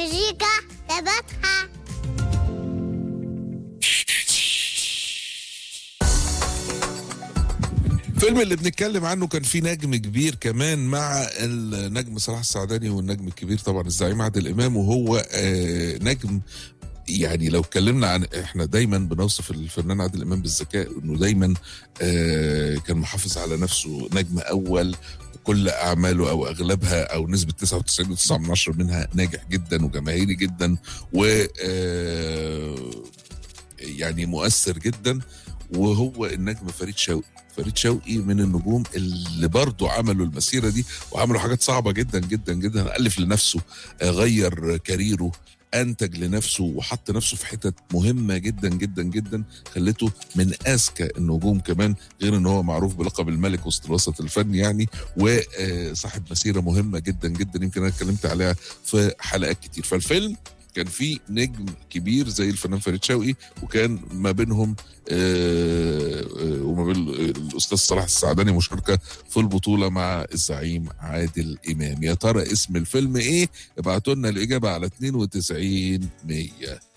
المزيكا تبعتها الفيلم اللي بنتكلم عنه كان فيه نجم كبير كمان مع النجم صلاح السعداني والنجم الكبير طبعا الزعيم عادل امام وهو آه، نجم يعني لو اتكلمنا عن احنا دايما بنوصف الفنان عادل امام بالذكاء انه دايما آه، كان محافظ على نفسه نجم اول كل اعماله او اغلبها او نسبه 99.9 منها ناجح جدا وجماهيري جدا و آه، يعني مؤثر جدا وهو النجم فريد شوقي فريد شوقي من النجوم اللي برضه عملوا المسيره دي وعملوا حاجات صعبه جدا جدا جدا الف لنفسه آه، غير كاريره انتج لنفسه وحط نفسه في حتت مهمه جدا جدا جدا خلته من اذكى النجوم كمان غير ان هو معروف بلقب الملك وسط الوسط الفني يعني وصاحب مسيره مهمه جدا جدا يمكن انا اتكلمت عليها في حلقات كتير فالفيلم كان في نجم كبير زي الفنان فريد شوقي وكان ما بينهم آه، آه، وما بين الاستاذ صلاح السعداني مشاركه في البطوله مع الزعيم عادل امام يا ترى اسم الفيلم ايه ابعتوا لنا الاجابه على 92 100